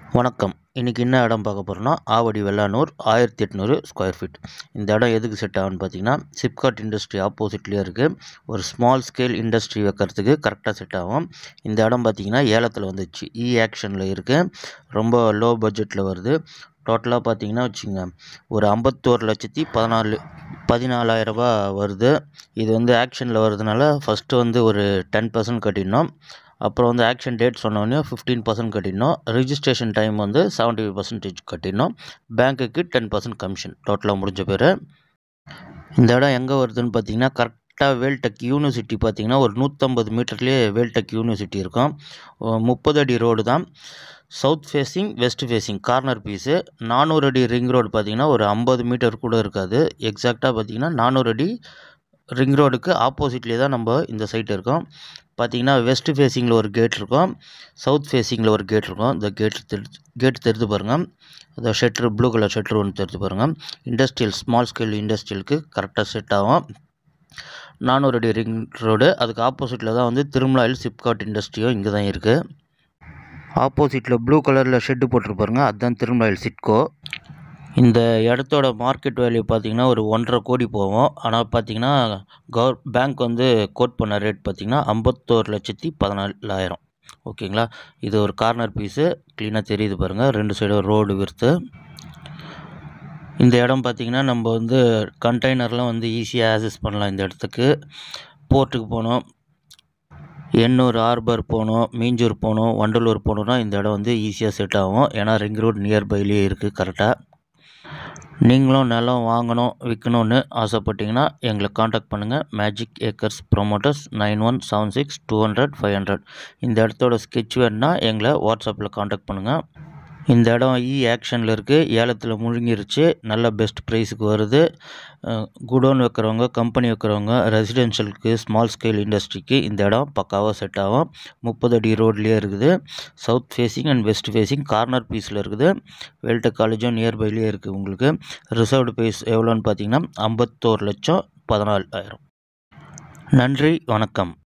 வணக்கம் இன்றைக்கி என்ன இடம் பார்க்க போகிறோன்னா ஆவடி வெள்ளானூர் ஆயிரத்தி எட்நூறு ஸ்கொயர் ஃபீட் இந்த இடம் எதுக்கு செட் ஆகும்னு பார்த்தீங்கன்னா சிப்காட் இண்டஸ்ட்ரி ஆப்போசிட்லேயே இருக்குது ஒரு ஸ்மால் ஸ்கேல் இண்டஸ்ட்ரி வைக்கிறதுக்கு கரெக்டாக செட் ஆகும் இந்த இடம் பார்த்தீங்கன்னா ஏலத்தில் வந்துச்சு இ ஆக்ஷனில் இருக்குது ரொம்ப லோ பட்ஜெட்டில் வருது டோட்டலாக பார்த்தீங்கன்னா வச்சுங்க ஒரு ஐம்பத்தோரு லட்சத்தி பதினாலு பதினாலாயிரரூபா வருது இது வந்து ஆக்ஷனில் வர்றதுனால ஃபஸ்ட்டு வந்து ஒரு டென் பர்சன்ட் கட்டிடணும் அப்புறம் வந்து ஆக்ஷன் டேட் சொன்னோடனே ஃபிஃப்டீன் பர்சன்ட் கட்டிடணும் ரிஜிஸ்ட்ரேஷன் டைம் வந்து செவன்ட்டி ஃபைவ் பர்சன்டேஜ் கட்டிடணும் பேங்க்குக்கு டென் பர்சன்ட் கமிஷன் டோட்டலாக முடிஞ்ச பேர் இந்த இடம் எங்கே வருதுன்னு பார்த்தீங்கன்னா கரெக்டாக வேல்டெக் யூனிவர்சிட்டி பார்த்தீங்கன்னா ஒரு நூற்றம்பது மீட்டர்லேயே வேல்டெக் யூனிவர்சிட்டி இருக்கும் முப்பது அடி ரோடு தான் south facing west facing corner piece நானூறு அடி ரிங் ரோடு பார்த்தீங்கன்னா ஒரு ஐம்பது மீட்டர் கூட இருக்காது எக்ஸாக்டாக பார்த்தீங்கன்னா நானூறு அடி ரிங் ரோடுக்கு ஆப்போசிட்லேயே தான் நம்ம இந்த சைட் இருக்கோம் பார்த்தீங்கன்னா வெஸ்ட் ஃபேஸிங்கில் ஒரு கேட் இருக்கும் சவுத் ஃபேஸிங்கில் ஒரு கேட் இருக்கும் இந்த கேட் தெரிஞ்சு கேட் தெரிந்து பாருங்கள் அந்த ஷெட்ரு ப்ளூ கலர் ஷெட்ரு ஒன்று தெரிஞ்சு பாருங்கள் இண்டஸ்ட்ரியல் ஸ்மால் ஸ்கேல் இண்டஸ்ட்ரியலுக்கு கரெக்டாக செட் ஆகும் நானூறு அடி ரிங் ரோடு அதுக்கு ஆப்போசிட்டில் தான் வந்து திருமலாயில் சிப்காட் இண்டஸ்ட்ரியும் இங்கே தான் இருக்குது ஆப்போசிட்டில் ப்ளூ கலரில் ஷெட்டு போட்டிருப்பாருங்க அதுதான் திருமலாயில் சிட்கோ இந்த இடத்தோட மார்க்கெட் வேல்யூ பார்த்திங்கன்னா ஒரு ஒன்றரை கோடி போகும் ஆனால் பார்த்திங்கன்னா கவர் பேங்க் வந்து கோட் பண்ண ரேட் பார்த்திங்கன்னா ஐம்பத்தோரு லட்சத்தி பதினாலாயிரம் ஓகேங்களா இது ஒரு கார்னர் பீஸு க்ளீனாக தெரியுது பாருங்கள் ரெண்டு சைடும் ரோடு விர்த்து இந்த இடம் பார்த்திங்கன்னா நம்ம வந்து கண்டெய்னர்லாம் வந்து ஈஸியாக ஆக்சஸ் பண்ணலாம் இந்த இடத்துக்கு போர்ட்டுக்கு போகணும் எண்ணூர் ஹார்பர் போகணும் மீஞ்சூர் போகணும் வண்டலூர் போகணுன்னா இந்த இடம் வந்து ஈஸியாக செட் ஆகும் ஏன்னா ரிங் ரோடு நியர்பைலேயே இருக்குது கரெக்டாக நீங்களும் நிலம் வாங்கணும் விற்கணும்னு ஆசைப்பட்டீங்கன்னா எங்களை காண்டாக்ட் பண்ணுங்கள் Magic Acres promoters nine one seven six two hundred five hundred இந்த இடத்தோட ஸ்கெட்ச் வேணுன்னா எங்களை வாட்ஸ்அப்பில் காண்டாக்ட் பண்ணுங்கள் இந்த இடம் இ ஆக்ஷனில் இருக்குது ஏலத்தில் முழுங்கிருச்சு நல்ல பெஸ்ட் ப்ரைஸுக்கு வருது குடோன் வைக்கிறவங்க கம்பெனி வைக்கிறவங்க ரெசிடென்ஷியலுக்கு ஸ்மால் ஸ்கேல் இண்டஸ்ட்ரிக்கு இந்த இடம் பக்காவாக செட் ஆகும் முப்பது அடி ரோட்லேயே இருக்குது south facing and west facing corner பீஸில் இருக்குது வெல்டெக் காலேஜும் நியர்பைலேயே இருக்குது உங்களுக்கு ரிசர்வ்டு ப்ரைஸ் எவ்வளோன்னு பார்த்தீங்கன்னா ஐம்பத்தோரு லட்சம் பதினாலாயிரம் நன்றி வணக்கம்